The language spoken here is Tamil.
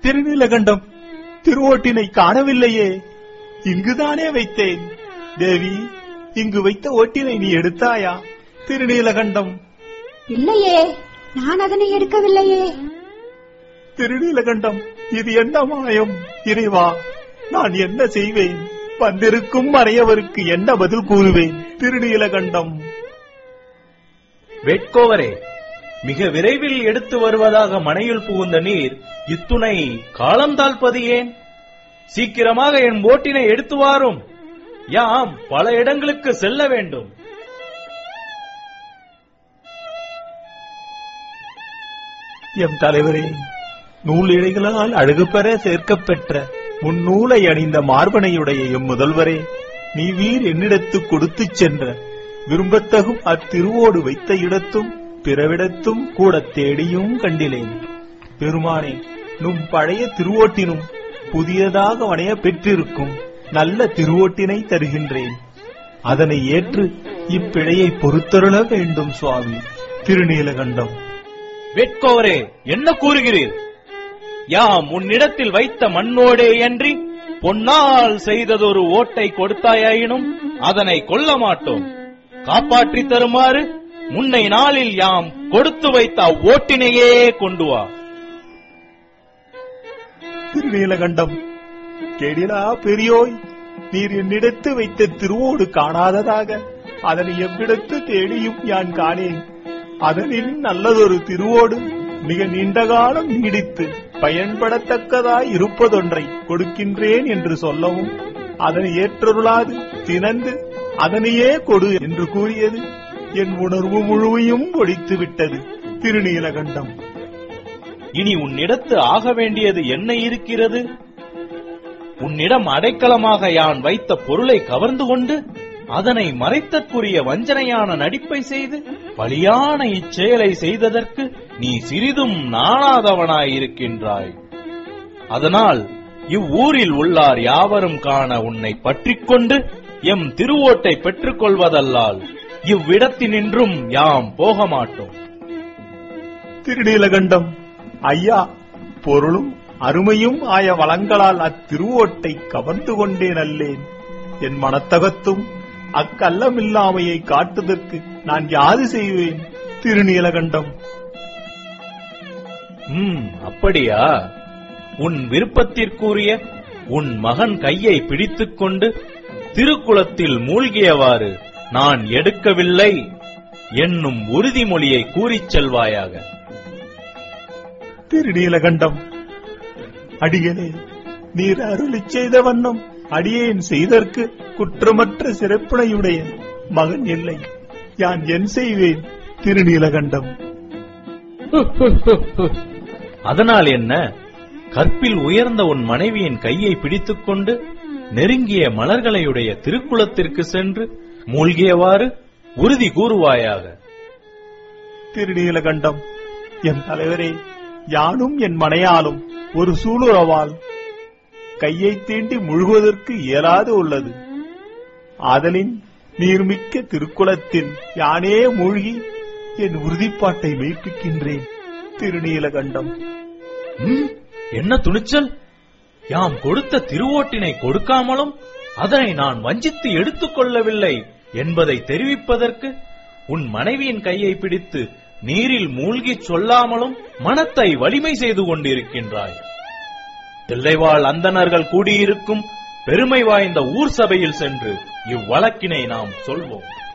திருநீலகண்டம் திருவோட்டினை காணவில்லையே இங்குதானே வைத்தேன் தேவி இங்கு வைத்த ஓட்டினை நீ எடுத்தாயா திருநீலகண்டம் இல்லையே நான் அதனை எடுக்கவில்லையே திருநீலகண்டம் இது என்ன மாயம் இறைவா நான் என்ன செய்வேன் வந்திருக்கும் மறையவருக்கு என்ன பதில் கூறுவேன் திருநீலகண்டம் வேட்கோவரே மிக விரைவில் எடுத்து வருவதாக மனையில் புகுந்த நீர் இத்துணை காலம் தாழ்ப்பது ஏன் சீக்கிரமாக என் ஓட்டினை எடுத்து வாரும் யாம் பல இடங்களுக்கு செல்ல வேண்டும் எம் தலைவரே நூல் இழைகளால் அழகு பெற சேர்க்கப் பெற்ற முன்னூலை அணிந்த மார்பனையுடைய எம் முதல்வரே நீ வீர் என்னிடத்து கொடுத்துச் சென்ற விரும்பத்தகும் அத்திருவோடு வைத்த இடத்தும் பிறவிடத்தும் கூடத் தேடியும் கண்டிலேன் பெருமானே நும் பழைய திருவோட்டினும் புதியதாக வணைய பெற்றிருக்கும் நல்ல திருவோட்டினை தருகின்றேன் அதனை ஏற்று இப்பிழையை பொறுத்தருள வேண்டும் சுவாமி திருநீலகண்டம் வேட்கோவரே என்ன கூறுகிறீர் யாம் உன்னிடத்தில் வைத்த மண்ணோடே அன்றி பொன்னால் செய்ததொரு ஓட்டை கொடுத்தாயினும் அதனை கொல்ல மாட்டோம் காப்பாற்றி தருமாறு முன்னை நாளில் யாம் கொடுத்து வைத்த ஓட்டினையே கொண்டு வா திருநீலகண்டம் கேடிலா பெரியோய் நீர் என்னிடத்து வைத்த திருவோடு காணாததாக அதனை எவ்விடத்து தேடியும் யான் காணேன் அதனில் நல்லதொரு திருவோடு மிக நீண்ட காலம் நீடித்து பயன்படத்தக்கதாய் இருப்பதொன்றை கொடுக்கின்றேன் என்று சொல்லவும் அதனை ஏற்றருளாது தினந்து அதனையே கொடு என்று கூறியது என் உணர்வு முழுவையும் ஒழித்து விட்டது திருநீலகண்டம் இனி உன்னிடத்து ஆக வேண்டியது என்ன இருக்கிறது உன்னிடம் அடைக்கலமாக யான் வைத்த பொருளை கவர்ந்து கொண்டு அதனை மறைத்தற்குரிய வஞ்சனையான நடிப்பை செய்து பலியான இச்செயலை செய்ததற்கு நீ சிறிதும் நாணாதவனாயிருக்கின்றாய் அதனால் இவ்வூரில் உள்ளார் யாவரும் காண உன்னை பற்றிக் கொண்டு எம் திருவோட்டை பெற்றுக் கொள்வதல்லால் இவ்விடத்தினின்றும் யாம் போக மாட்டோம் திருநீலகண்டம் ஐயா பொருளும் அருமையும் ஆய வளங்களால் அத்திருவோட்டை கவர்ந்து கொண்டேன் அல்லேன் என் மனத்தகத்தும் அக்கல்லமில்லாமையை காட்டுதற்கு நான் யாது செய்வேன் திருநீலகண்டம் ம் அப்படியா உன் விருப்பத்திற்குரிய உன் மகன் கையை பிடித்துக் கொண்டு திருக்குளத்தில் மூழ்கியவாறு நான் எடுக்கவில்லை என்னும் உறுதிமொழியை கூறிச் செல்வாயாக திருநீலகண்டம் அடிகளே நீர் அருளிச் செய்த வண்ணம் அடியேன் செய்தற்கு குற்றமற்ற சிறப்புடையுடைய மகன் இல்லை யான் என் செய்வேன் திருநீலகண்டம் அதனால் என்ன கற்பில் உயர்ந்த உன் மனைவியின் கையை பிடித்துக் கொண்டு நெருங்கிய மலர்களையுடைய திருக்குளத்திற்கு சென்று மூழ்கியவாறு உறுதி கூறுவாயாக திருநீலகண்டம் என் தலைவரே யானும் என் மனையாலும் ஒரு சூளுறவால் கையை தீண்டி முழுகுவதற்கு இயலாது உள்ளது ஆதலின் நீர்மிக்க திருக்குளத்தில் யானே மூழ்கி என் உறுதிப்பாட்டை மெய்ப்பிக்கின்றேன் திருநீலகண்டம் ம், என்ன துணிச்சல் யாம் கொடுத்த திருவோட்டினை கொடுக்காமலும் அதனை நான் வஞ்சித்து எடுத்துக் கொள்ளவில்லை என்பதை தெரிவிப்பதற்கு உன் மனைவியின் கையை பிடித்து நீரில் மூழ்கிச் சொல்லாமலும் மனத்தை வலிமை செய்து கொண்டிருக்கின்றாய் தில்லைவாழ் அந்தணர்கள் கூடியிருக்கும் பெருமை வாய்ந்த ஊர் சபையில் சென்று இவ்வழக்கினை நாம் சொல்வோம்